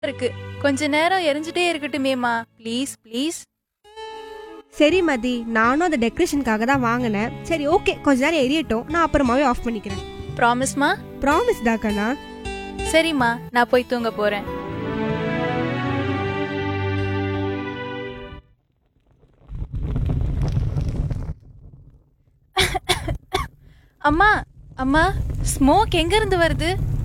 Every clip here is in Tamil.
இருக்கு கொஞ்ச நேரம் எரிஞ்சுட்டே இருக்கட்டுமேமா ப்ளீஸ் ப்ளீஸ் சரி மதி நானும் அந்த டெக்கரேஷனுக்காக தான் வாங்கினேன் சரி ஓகே கொஞ்ச நேரம் எரியட்டும் நான் அப்புறமாவே ஆஃப் பண்ணிக்கிறேன் ப்ராமிஸ்மா ப்ராமிஸ் தாக்கண்ணா சரிம்மா நான் போய் தூங்க போறேன் அம்மா அம்மா ஸ்மோக் எங்க இருந்து வருது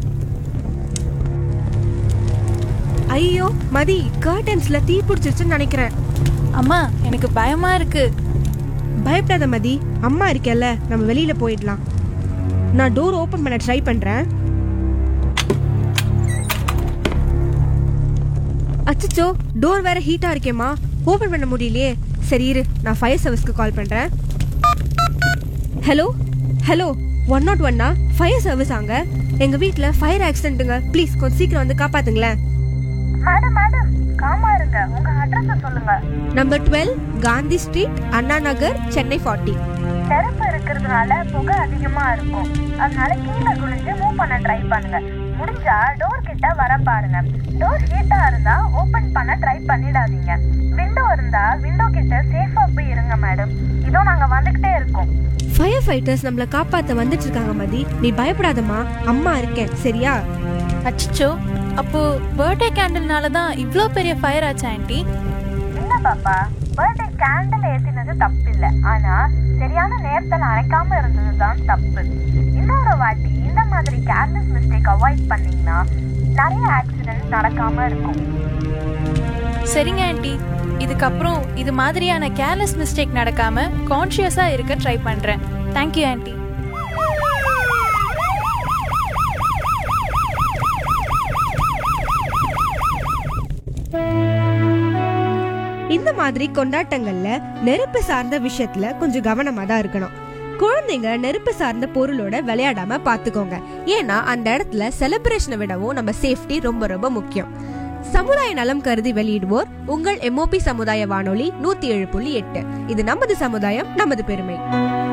ஐயோ மதி கர்டன்ஸ்ல தீ பிடிச்சிருச்சுன்னு நினைக்கிறேன் அம்மா எனக்கு பயமா இருக்கு பயப்படாத மதி அம்மா இருக்கேல்ல நம்ம வெளியில போயிடலாம் நான் டோர் ஓபன் பண்ண ட்ரை பண்றேன் அச்சச்சோ டோர் வேற ஹீட்டா இருக்கேம்மா ஓபன் பண்ண முடியலையே சரி இரு நான் ஃபயர் சர்வீஸ்க்கு கால் பண்றேன் ஹலோ ஹலோ ஒன் நாட் ஒன்னா ஃபயர் சர்வீஸ் ஆங்க எங்க வீட்ல ஃபயர் ஆக்சிடென்ட்டுங்க ப்ளீஸ் கொஞ்சம் சீக்கிரம் வந்து காப்பாத்துங்களேன் மேடம் மேடம் காமா இருங்க உங்க அட்ரஸ் சொல்லுங்க number twelve Gandhi street Anna Nagar Chennai forty திறப்பு இருக்கிறதுனால புகை அதிகமா இருக்கும் அதனால கீழே குனிஞ்சு மூவ் பண்ண ட்ரை பண்ணுங்க முடிஞ்சா டோர் கிட்ட வர பாருங்க டோர் ஹீட்டா இருந்தா ஓபன் பண்ண ட்ரை பண்ணிடாதீங்க விண்டோ இருந்தா விண்டோ கிட்ட சேஃபா போய் இருங்க மேடம் இதோ நாங்க வந்துகிட்டே இருக்கோம் ஃபயர் ஃபைட்டர்ஸ் நம்மள காப்பாத்த வந்துட்டு இருக்காங்க மதி நீ பயப்படாதம்மா அம்மா இருக்கேன் சரியா அச்சச்சோ அப்போ பர்த்டே கேண்டில்னால தான் இவ்ளோ பெரிய ஃபயர் ஆச்சா ஆண்டி இல்ல பாப்பா பர்த்டே கேண்டில் ஏத்தினது தப்பு இல்ல ஆனா சரியான நேரத்துல அணைக்காம இருந்தது தான் தப்பு இன்னொரு வாட்டி இந்த மாதிரி கேர்லெஸ் மிஸ்டேக் அவாய்ட் பண்ணீங்கன்னா நிறைய ஆக்சிடென்ட் நடக்காம இருக்கும் சரிங்க ஆண்டி இதுக்கப்புறம் இது மாதிரியான கேர்லெஸ் மிஸ்டேக் நடக்காம கான்ஷியஸா இருக்க ட்ரை பண்றேன் தேங்க்யூ ஆண்டி இந்த மாதிரி கொண்டாட்டங்கள்ல நெருப்பு சார்ந்த விஷயத்துல கொஞ்சம் கவனமா தான் இருக்கணும் குழந்தைங்க நெருப்பு சார்ந்த பொருளோட விளையாடாம பாத்துக்கோங்க ஏன்னா அந்த இடத்துல செலிப்ரேஷனை விடவும் நம்ம சேஃப்டி ரொம்ப ரொம்ப முக்கியம் சமுதாய நலம் கருதி வெளியிடுவோர் உங்கள் எம்ஓபி சமுதாய வானொலி நூத்தி ஏழு புள்ளி எட்டு இது நமது சமுதாயம் நமது பெருமை